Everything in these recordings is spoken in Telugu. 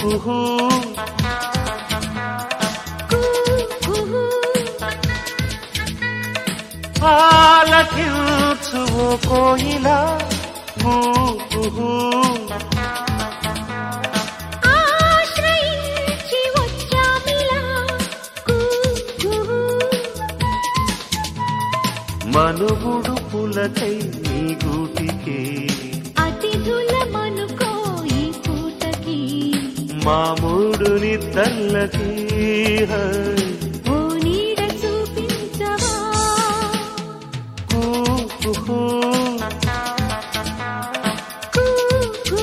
కుహు ఆలకించు ఓ కోయిలా కూ కుహు ఆశ్రయించి వచ్చామిలా కూ కూ మనుగుడు పులకై నీ గూటికి అతిథుల మనుకో ఈ పూటకి మామూడుని తల్లకి ఓ నీడ చూపించవా కూ కుహు కూ కూ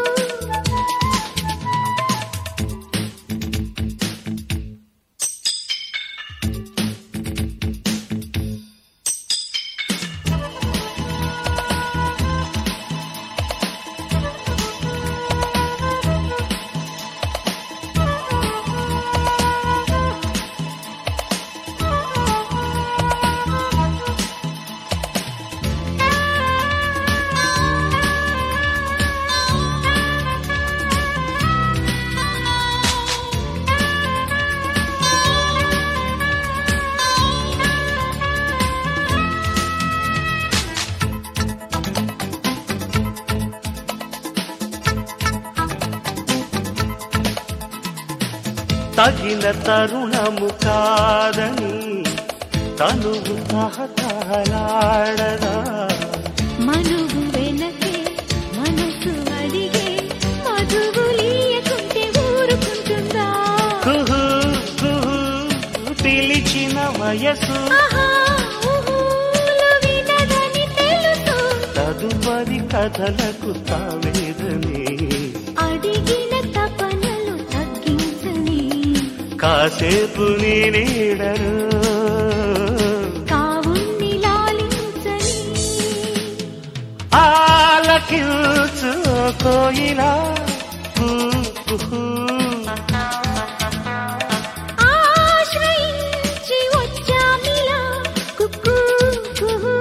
తగిన తరుణము కాదని తనువు తహతలాడదా మనువు వెనకే మనసు అడిగే మధువులీయకుంటే ఊరుకుంటుందా కుహు కుహు పిలిచిన వయసు ఆహా ఊహూలు వినదని తెలుసు తదుపరి కథలకు తావేదని అడిగిన తపనలు తగ్గించని కాసేపు నీ నీడరు కావున్ని లాలించని ఆలకించు కోయిలా కూ కుహు ఆశ్రయించి వచ్చామిలా కుక్కూ కుహూ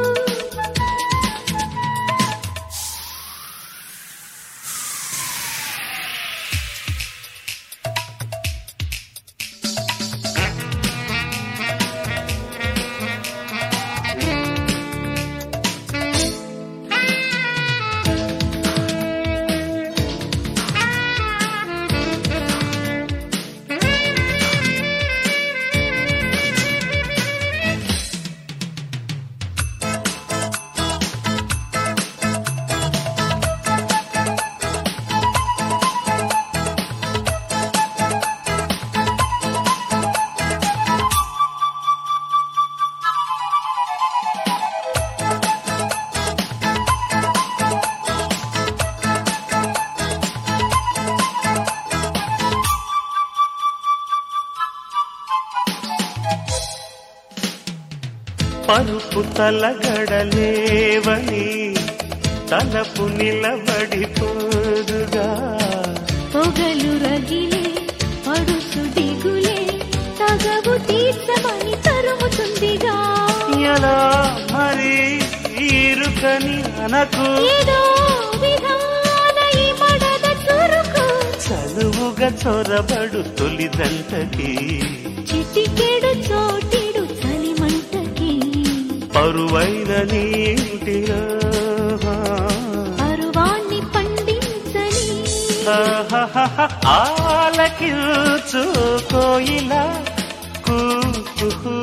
పరుపు తలగడలేవని తలపు నిలబడిపోదుగా పొగలు రగిలే పడుచు దిగులే తగవు తీర్చమని తరుముతుందిగా ఎలా మరి ఇరుకని అనకు ఏదో విధాన ఈ మడద చురుకు చదువుగా చొరబడు తొలిదంటకి చిటికెడు చోటిడు చలిమంటకి పరువైన నీటిలో పరువాన్ని పండించని ఆలకించు కోయిలా కూ కుహు.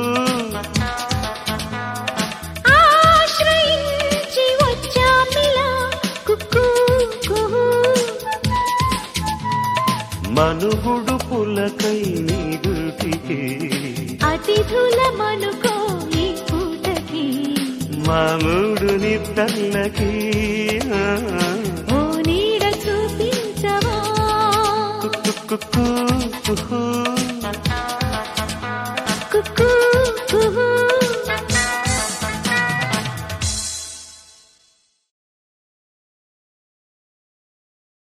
ఆశ్రయించి వచ్చామిలా కుక్కూ కుహూ మనుగుడు పులకై నీడుటికి అతిథుల మనుకో ఈ పూటకి మామూడు నిద్దల్లకి ఓ నీడ చూపించవా కుక్కు